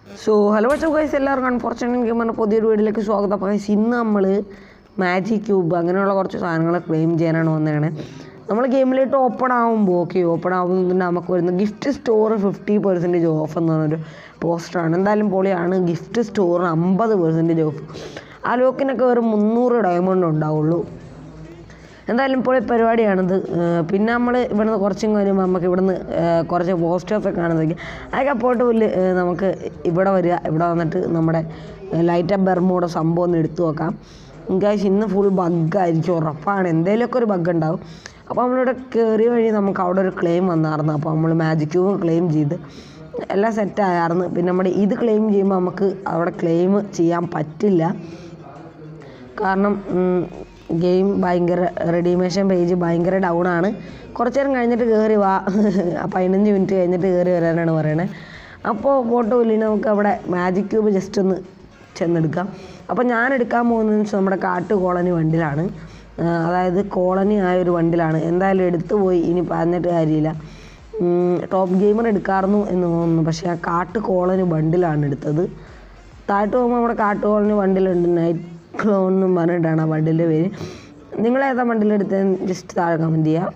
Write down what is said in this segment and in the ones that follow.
So hello വച്ചോ guys എല്ലാവർക്കും unfortunate game എന്ന പുതിയൊരു വീഡിയോയിലേക്ക് സ്വാഗതം അപ്പോൾ ഗൈസ് ഇന്ന് നമ്മൾ മാജിക് ക്യൂബ് അങ്ങനെയുള്ള കുറച്ച് സാധനങ്ങൾ ക്ലെയിം ചെയ്യാനാണ് വന്നതാണ് നമ്മൾ ഗെയിമിലോട്ട് ഓപ്പൺ ആകുമ്പോൾ ഓക്കെ ഓപ്പൺ ആകുന്നതിന് നമുക്ക് വരുന്ന gift store fifty percentage off എന്ന് പറഞ്ഞൊരു പോസ്റ്ററാണ് എന്തായാലും പൊളിയാണ് ഗിഫ്റ്റ് സ്റ്റോറിന് അമ്പത് പെർസെൻറ്റേജ് ഓഫ് ആ ലോക്കിനൊക്കെ വെറും മുന്നൂറ് ഡയമണ്ട് ഉണ്ടാവുള്ളൂ എന്തായാലും ഇപ്പോൾ പരിപാടിയാണിത് ഏർ പിന്നെ നമ്മൾ ഇവിടുന്ന് കുറച്ചും കഴിയുമ്പോൾ നമുക്ക് ഇവിടുന്ന് ഏർ കുറച്ച് പോസ്റ്റേഴ്സ് ഒക്കെ കാണുന്നതൊക്കെ അതൊക്കെ പോയിട്ട് പുല്ല് ഏർ നമുക്ക് ഇവിടെ വരിക ഇവിടെ വന്നിട്ട് നമ്മുടെ ലൈറ്റ് അപ്പ് ബെർമൂടെ സംഭവം ഒന്ന് എടുത്തു നോക്കാം ഗൈസ് ഇന്ന് ഫുൾ ബഗ്ഗായിരിക്കും ഉറപ്പാണ് എന്തെങ്കിലുമൊക്കെ ഒരു ബഗ് ഉണ്ടാവും അപ്പോൾ നമ്മളിവിടെ കയറിയ വഴി നമുക്ക് അവിടെ ഒരു ക്ലെയിം വന്നായിരുന്നു അപ്പോൾ നമ്മൾ മാജിക് ക്യൂബും ക്ലെയിം ചെയ്ത് എല്ലാം സെറ്റ് ആയായിരുന്നു പിന്നെ നമ്മുടെ ഇത് ക്ലെയിം ചെയ്യുമ്പോൾ നമുക്ക് അവിടെ ക്ലെയിം ചെയ്യാൻ പറ്റില്ല കാരണം ഗെയിം ഭയങ്കര റെഡിമേഷൻ പേജ് ഭയങ്കര ഡൗൺ ആണ് കുറച്ച് നേരം കഴിഞ്ഞിട്ട് കയറി വാ പതിനഞ്ച് മിനിറ്റ് കഴിഞ്ഞിട്ട് കയറി വരാനാണ് പറയണത് അപ്പോൾ ഫോട്ടോ ഇല്ല നമുക്ക് അവിടെ മാജിക് ക്യൂബ് ജസ്റ്റ് ഒന്ന് ചെന്നെടുക്കാം അപ്പോൾ ഞാൻ എടുക്കാൻ പോകുന്നത് വെച്ചാൽ നമ്മുടെ കാട്ടു കോളനി വണ്ടിയിലാണ് ആ, അതായത് കോളനി ആയ ഒരു വണ്ടിയിലാണ് എന്തായാലും എടുത്തു പോയി ഇനി പറഞ്ഞിട്ട് കാര്യമില്ല ടോപ്പ് ഗെയിമർ എടുക്കാറുന്നു എന്ന് തോന്നുന്നു പക്ഷേ ആ കാട്ട് കോളനി ബണ്ടിലാണ് എടുത്തത് താഴോട്ട് പോകുമ്പോൾ നമ്മുടെ കാട്ട് കോളനി ബണ്ടിലുണ്ട് നൈറ്റ് ക്ലോൺ എന്നും പറഞ്ഞിട്ടാണ് ആ ബണ്ടിൻ്റെ പേര് നിങ്ങൾ ഏതാ ബണ്ടിലെടുത്തത് ജസ്റ്റ് താഴെ കമൻറ്റ് ചെയ്യുക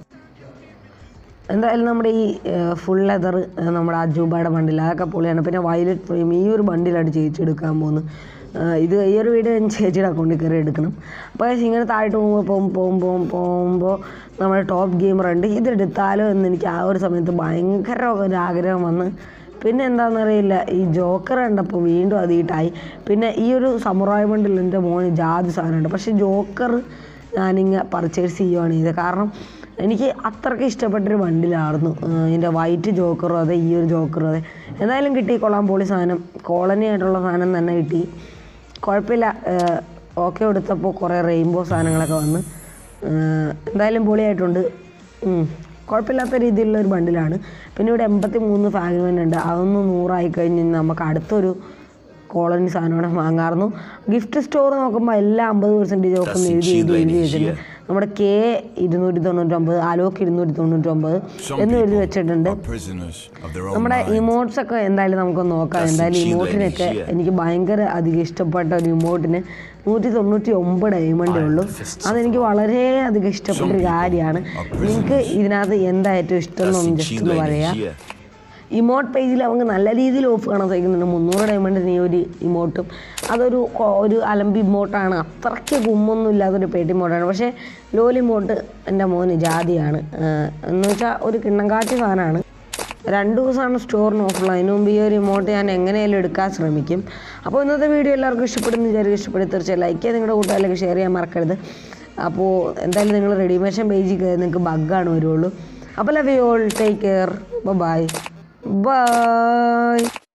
എന്തായാലും നമ്മുടെ ഈ ഫുൾ ലെതർ നമ്മുടെ അജൂബയുടെ ബണ്ടിൽ അതൊക്കെ പൊളിയാണ് പിന്നെ വയലറ്റ് ഫ്രെയിം ഈ ഒരു ബണ്ടിലാണ് ചേച്ചി എടുക്കാൻ പോകുന്നത് ആ, ഇത് ഈ ഒരു വീഡിയോ ഞാൻ ചേച്ചിയുടെ അക്കൗണ്ടിൽ കയറി എടുക്കണം അപ്പോൾ guys ഇങ്ങനെ താഴോട്ട് പോകുമ്പോൾ പോകും പോകുമ്പോൾ പോകുമ്പോൾ നമ്മുടെ ടോപ്പ് ഗെയിമർ ഉണ്ട് ഇതെടുത്താലോ എന്ന് എനിക്ക് ആ ഒരു സമയത്ത് ഭയങ്കര ഒരു ആഗ്രഹം വന്ന് പിന്നെ എന്താണെന്നറിയില്ല ഈ ജോക്കർ കണ്ടപ്പോൾ വീണ്ടും അത് ഹീറ്റായി പിന്നെ ഈ ഒരു സമുറായ ബണ്ടിൽ എൻ്റെ മോന് ജാതി സാധനമുണ്ട് പക്ഷേ ജോക്കർ ഞാനിങ്ങനെ പർച്ചേസ് ചെയ്യുവാണ് ചെയ്തത് കാരണം എനിക്ക് അത്രയ്ക്ക് ഇഷ്ടപ്പെട്ടൊരു ബണ്ടിലായിരുന്നു ഇതിൻ്റെ വൈറ്റ് ജോക്കറും അതെ ഈ ഒരു ജോക്കറും അതെ എന്തായാലും കിട്ടി കൊള്ളാൻ പൊളി സാധനം കോളനി ആയിട്ടുള്ള സാധനം തന്നെ കിട്ടി കുഴപ്പമില്ല ഓക്കെ എടുത്തപ്പോൾ കുറേ റെയിൻബോ സാധനങ്ങളൊക്കെ വന്ന് ഏഹ് എന്തായാലും പൊളിയായിട്ടുണ്ട് ഉം. കുഴപ്പമില്ലാത്ത രീതിയിലുള്ള ഒരു ബണ്ടിലാണ് പിന്നെ ഇവിടെ എൺപത്തി മൂന്ന് ഫാഗ്മെൻ്റ് ഉണ്ട് അതൊന്ന് നൂറായി കഴിഞ്ഞ് നമുക്ക് അടുത്തൊരു കോളനി സാധനമാണ് വാങ്ങാറുന്നു ഗിഫ്റ്റ് സ്റ്റോർ നോക്കുമ്പോൾ എല്ലാം അമ്പത് പെർസെൻറ്റേജ് ഓഫ് എന്ന് എഴുതി എഴുതി എഴുതി വെച്ചിട്ടുണ്ട് നമ്മുടെ കെ ഇരുന്നൂറ്റി തൊണ്ണൂറ്റൊമ്പത് അലോക്ക് ഇരുന്നൂറ്റി തൊണ്ണൂറ്റൊമ്പത് എന്ന് എഴുതി വെച്ചിട്ടുണ്ട് prisoners of their own നമ്മുടെ mind. ഇമോട്ട്സ് ഒക്കെ എന്തായാലും നമുക്ക് നോക്കാം എന്തായാലും Chile, ഇമോട്ടിനൊക്കെ Chile. എനിക്ക് ഭയങ്കര അധികം ഇഷ്ടപ്പെട്ട ഒരു ഇമോട്ടിന് നൂറ്റി തൊണ്ണൂറ്റി ഒമ്പത് ഡയമണ്ടേ ഉള്ളൂ അതെനിക്ക് വളരെ അധികം ഇഷ്ടപ്പെട്ട ഒരു കാര്യമാണ് നിങ്ങൾക്ക് ഇതിനകത്ത് എന്താ ഏറ്റവും ഇഷ്ടം എന്നൊന്ന് That's in ജസ്റ്റ് ഒന്ന് Chile, പറയാം Chile. ഇമോട്ട് പേജിൽ നമുക്ക് നല്ല രീതിയിൽ ഓഫ് കാണാൻ സാധിക്കുന്നുണ്ട് മുന്നൂറ് ഡയമണ്ടിന് ഈ ഒരു ഇമോട്ടും അതൊരു കൊ- ഒരു അലമ്പ് ഇമോട്ടാണ് അത്രയ്ക്ക് കുമ്മൊന്നും ഇല്ലാത്തൊരു പേട്ടി ഇമോട്ടാണ് പക്ഷേ ലോൽ ഇമോട്ട് എൻ്റെ മോന് ജാതിയാണ് ആഹ് എന്ന് വെച്ചാൽ ഒരു കിണ്ണങ്കാറ്റ് സാധനമാണ് രണ്ട് ദിവസമാണ് സ്റ്റോറിന് ഓഫുള്ളത് അതിന് മുമ്പ് ഈ ഒരു ഇമോട്ട് ഞാൻ എങ്ങനെയായാലും എടുക്കാൻ ശ്രമിക്കും അപ്പോൾ ഇന്നത്തെ വീഡിയോ എല്ലാവർക്കും ഇഷ്ടപ്പെടുന്ന വിചാരിക്കും ഇഷ്ടപ്പെടും തീർച്ചയായും ലൈക്ക് ചെയ്ത് നിങ്ങളുടെ കൂട്ടുകാരിലേക്ക് ഷെയർ ചെയ്യാൻ മറക്കരുത് അപ്പോൾ എന്തായാലും നിങ്ങൾ റെഡിമേഷൻ പേജിൽ കയറി നിങ്ങൾക്ക് ബഗ്ഗാണ് വരുള്ളൂ അപ്പോൾ love you all take care bye by